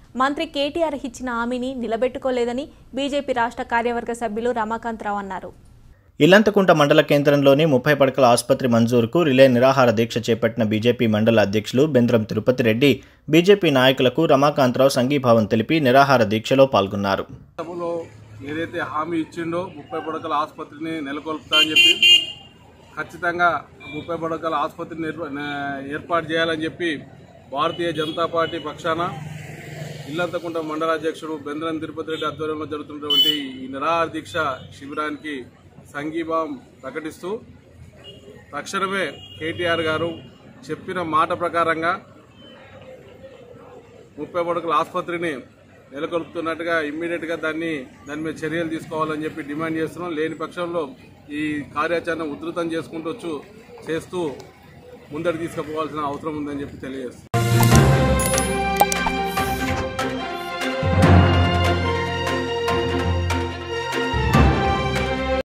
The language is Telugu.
మంత్రి కేటీఆర్ ఇచ్చిన హామీని నిలబెట్టుకోలేదని బీజేపీ రాష్ట్ర కార్యవర్గ సభ్యులు రమాకాంతరావు అన్నారు ఇల్లంతకుంట మండల కేంద్రంలోని ముప్పై పడకల ఆసుపత్రి మంజూరుకు రిలే నిరాహార దీక్ష చేపట్టిన బీజేపీ మండల అధ్యక్షులు బెంద్రం తిరుపతి రెడ్డి బీజేపీ నాయకులకు రమాకాంతరావు సంఘీభావం తెలిపి నిరాహార దీక్షలో పాల్గొన్నారు సభలో ఏదైతే హామీ ఇచ్చిండో ముప్పై పడకల ఆసుపత్రిని నెలకొల్పుతా అని చెప్పి ఖచ్చితంగా ముప్పై పడకల ఆసుపత్రిని ఏర్ప- నే- ఏర్పాటు చేయాలని చెప్పి భారతీయ జనతా పార్టీ పక్షాన ఇల్లంతకుంట మండలాధ్యక్షుడు బెంద్రం తిరుపతి రెడ్డి ఆధ్వర్యంలో జరుగుతున్నటువంటి ఈ నిరాహార దీక్ష శిబిరానికి సంఘీభావం ప్రకటిస్తూ తక్షణమే కేటీఆర్ గారు చెప్పిన మాట ప్రకారంగా ముప్పై పడకల ఆసుపత్రిని నెలకొల్పుతున్నట్టుగా ఇమ్మీడియట్గా దాన్ని దాని మీద చర్యలు తీసుకోవాలని చెప్పి డిమాండ్ చేస్తున్నాం లేని పక్షంలో ఈ కార్యాచరణ ఉధృతం చేసుకుంటూ వచ్చు చేస్తూ ముందరికి తీసుకుపోవాల్సిన అవసరం ఉందని చెప్పి తెలియజేస్తున్నాం